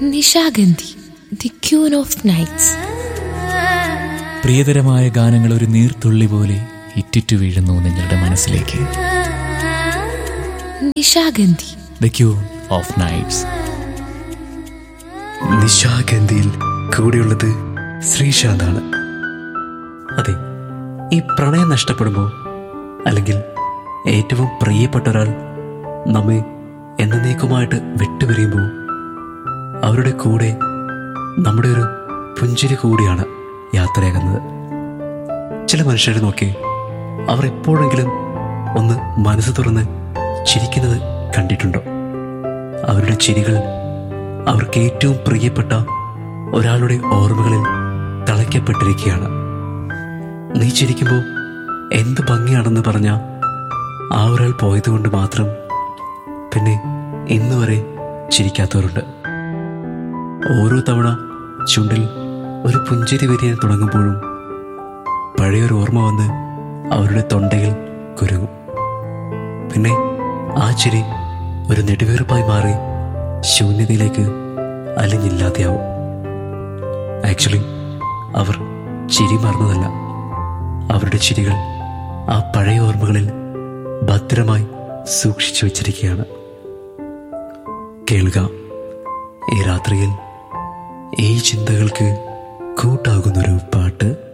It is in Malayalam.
Nishagandhi the queen of nights പ്രിയതരമായ ഗാനങ്ങൾ ഒരു നീർത്തുള്ളി പോലെ ഇറ്റിറ്റു വീഴുന്നു നിങ്ങളുടെ മനസ്സിലേക്ക് Nishagandhi the queen of nights നിശാഗന്ധിയിൽ കൂടെയുള്ളത് ശ്രീശാന്താണ് അതെ ഈ പ്രണയം നഷ്ടപ്പെടുമ്പോൾ അല്ലെങ്കിൽ ഏറ്റവും പ്രിയപ്പെട്ട ഒരാൾ നമ്മെ എന്നേക്കുമായിട്ട് വിട്ടുപിരിയുമ്പോൾ അവരുടെ കൂടെ നമ്മുടെ ഒരു പുഞ്ചിരി കൂടിയാണ് യാത്രയാകുന്നത് ചില മനുഷ്യരെ നോക്കി അവർ എപ്പോഴെങ്കിലും ഒന്ന് മനസ്സ് തുറന്ന് ചിരിക്കുന്നത് കണ്ടിട്ടുണ്ടോ അവരുടെ ചിരികൾ അവർക്ക് ഏറ്റവും പ്രിയപ്പെട്ട ഒരാളുടെ ഓർമ്മകളിൽ തളയ്ക്കപ്പെട്ടിരിക്കുകയാണ് നീ ചിരിക്കുമ്പോൾ എന്ത് ഭംഗിയാണെന്ന് പറഞ്ഞ ആ ഒരാൾ പോയതുകൊണ്ട് മാത്രം പിന്നെ ഇന്ന് വരെ ചിരിക്കാത്തവരുണ്ട് ഓരോ തവണ ചുണ്ടിൽ ഒരു പുഞ്ചിരി വിരിയാൻ തുടങ്ങുമ്പോഴും പഴയൊരു ഓർമ്മ വന്ന് അവരുടെ തൊണ്ടയിൽ കുരുങ്ങും പിന്നെ ആ ചിരി ഒരു നെടുവീർപ്പായി മാറി ശൂന്യതയിലേക്ക് അലിഞ്ഞില്ലാതെയാവും ആക്ച്വലി അവർ ചിരി മറന്നതല്ല അവരുടെ ചിരികൾ ആ പഴയ ഓർമ്മകളിൽ ഭദ്രമായി സൂക്ഷിച്ചു വച്ചിരിക്കുകയാണ് കേൾക്കുക ഈ രാത്രിയിൽ ഈ ചിന്തകൾക്ക് കൂട്ടാകുന്നൊരു പാട്ട്